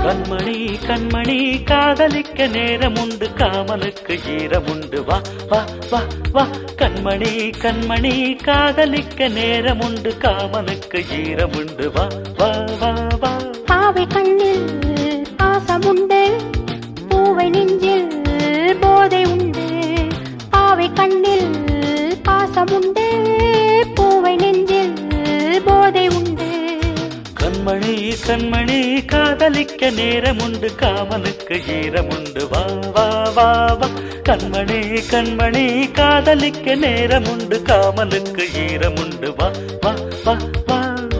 கண்மணி கண்மணி காதலிக்க நேரம் உண்டு காமனுக்கு ஈரம் உண்டு வா வா வா வா கண்மணி கண்மணி காதலிக்க நேரம் உண்டு காமனுக்கு ஈரம் உண்டு வா வா வா வா பாவை கண்ணில் பாசமுண்டு பூவை நெஞ்சில் போதை உண்டு பாவை கண்ணில் பாசமுண்டு பூவை நெஞ்சில் போதை உண்டு கண்மணி கண்மணி காதலிக்க நேரம் உண்டு காமனுக்கு ஈரம் உண்டு வா வா வா வா கண்மணி கண்மணி காதலிக்க நேரம் உண்டு காமனுக்கு ஈரம் உண்டு வா வா வா வா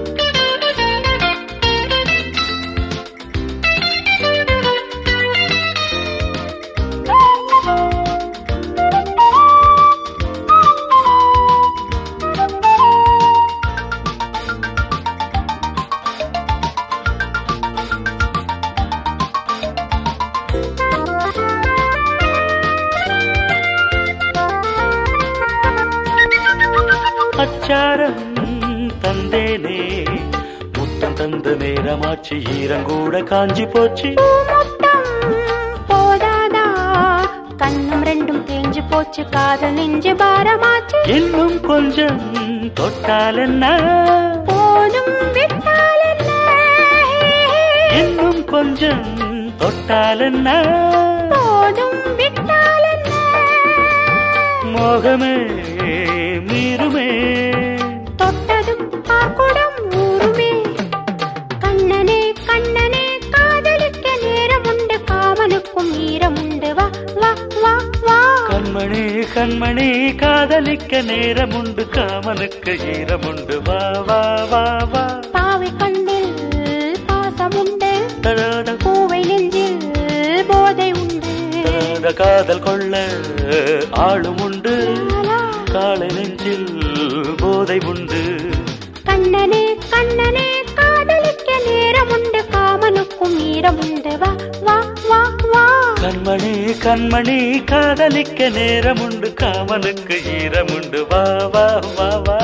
அச்சாரம் தந்தேனே முத்தம் தந்த நேரமாச்சு ஈரங்கூட காஞ்சி போச்சு பூமுட்டம் போதாதா கண்ணும் ரெண்டும் தேஞ்சு போச்சு காதல் நெஞ்சு பாரமாச்சு இன்னும் கொஞ்சம் தொட்டால் என்ன போதும் விட்டால் என்ன இன்னும் கொஞ்சம் தொட்டால் என்ன போதும் விட்டால் என்ன மோகமே மீறுமே தொட்டதும் ஆக்குடம் ஊருமே கண்ணனே கண்ணனே காதலிக்க நேரம் உண்டு காமனுக்கும் ஈரம் உண்டு வா வா வா வா கண்மணி கண்மணி காதலிக்க நேரம் உண்டு காமனுக்கு ஈரம் உண்டு வா வா வா வா பாவை கண்ணில் பாசமுண்டு தடாத பூவை நெஞ்சில் போதை உண்டு தடாத காதல் கொள்ள ஆளும் உண்டு லாலா. காலை நெஞ்சில் போதை உண்டு கண்ணனே கண்ணனே காதலிக்க நேரம் உண்டு காமனுக்கும் ஈரம் உண்டு வா வா வா வா கண்மணி கண்மணி காதலிக்க நேரம் உண்டு காமனுக்கு ஈரம் உண்டு வா வா வா வா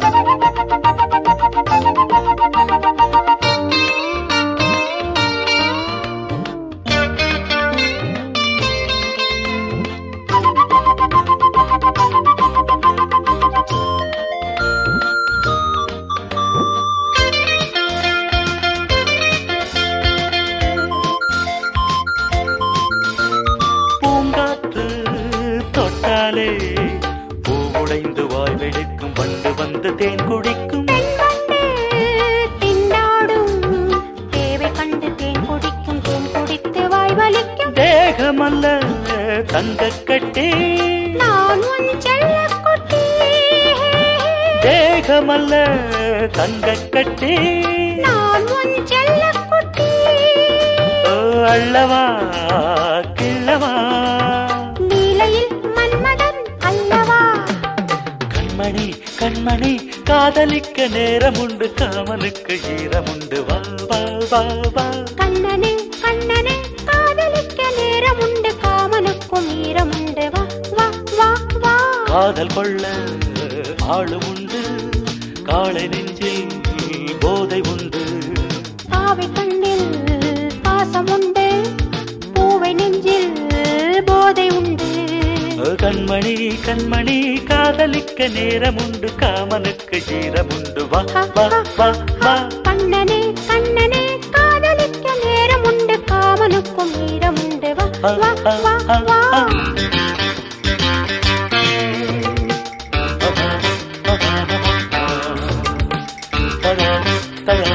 பூங்காற்று தொட்டாலே பூவுடைந்து வாய் வெடிக்கும் வண்டு வந்து தேன் குடிக்கும் பெண்வண்டு திண்டாடும் தேவை கண்டு தேன் குடிக்கும் தேன் குடித்து வாய் வலிக்கும் தேகமல்ல தங்க கட்டி நான் உன் செல்லக்குட்டி தேகமல்ல தங்க கட்டி நான் உன் செல்லக்குட்டி ஓ, அள்ளவா கிள்ளவா நீலையில் மன்மதன் அல்லவா கண்மணி கண்மணி காதலிக்க நேரம் உண்டு காமனுக்கு ஈரம் உண்டு வா வா வா வா கண்ணனே கண்ணனே காதலிக்க நேரம் உண்டு காமனுக்கும் ஈரம் உண்டு வா வா வா வா காதல் கொள்ள ஆளு உண்டு காளை நெஞ்சில் போதை உண்டு பாவை கண்ணில் பாசம் உண்டு பூவை நெஞ்சில் போதை உண்டு கண்மணி கண்மணி காதலிக்க நேரம் உண்டு காமனுக்கு ஈரம் உண்டு வா வா வா வா கண்ணனே கண்ணனே காதலிக்க நேரம் உண்டு காமனுக்கும் ஈரம் உண்டு வா வா வா வா தடா, தடா.